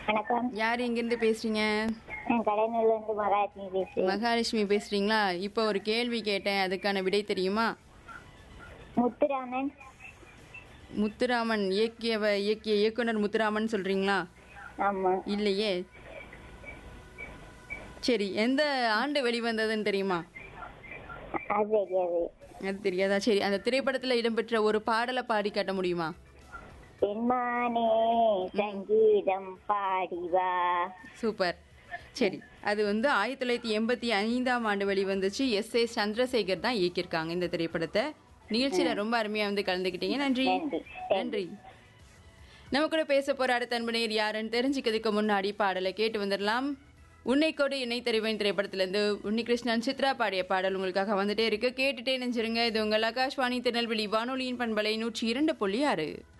வணக்கம் யார் இங்கிருந்து பேசுறீங்க நான் கடைநூல்ல இருந்து மகாலட்சுமி பேசுறேன் மகாலட்சுமி பேசுறீங்களா இப்போ ஒரு கேள்வி கேட்டேன் அதுக்கான விடை தெரியுமா முத்துராமன் முத்துராமன் இயக்கியவ இயக்கிய இயக்குனர் முத்துராமன் சொல்றீங்களா ஆமா இல்லையே சரி எந்த ஆண்டு வெளிவந்ததுன்னு தெரியுமா அது தெரியாது அது தெரியாதா சரி அந்த திரைப்படத்துல இடம்பெற்ற ஒரு பாடலை பாடி காட்ட முடியுமா பெண்மானே சங்கீதம் பாடிவா சூப்பர் சரி அது வந்து ஆயிரத்தி தொள்ளாயிரத்தி எண்பத்தி ஐந்தாம் ஆண்டு வெளிவந்துச்சு எஸ் ஏ சந்திரசேகர் தான் இயக்கியிருக்காங்க இந்த திரைப்படத்தை நிகழ்ச்சியில ரொம்ப அருமையா வந்து கலந்துக்கிட்டீங்க நன்றி நன்றி. நன்றி நம்ம கூட பேச போற அடுத்த அன்பனையர் யாருன்னு தெரிஞ்சுக்கிறதுக்கு முன்னாடி பாடலை கேட்டு வந்துடலாம் உன்னை கொடு என்னை தெரிவேன் திரைப்படத்திலிருந்து உன்னிகிருஷ்ணன் சித்ரா பாடிய பாடல் உங்களுக்காக வந்துட்டே இருக்கு கேட்டுட்டே நெஞ்சிருங்க இது உங்கள் ஆகாஷ்வாணி திருநெல்வேலி வானொலியின் பண்பலை நூற்றி இரண்டு புள்ளி ஆறு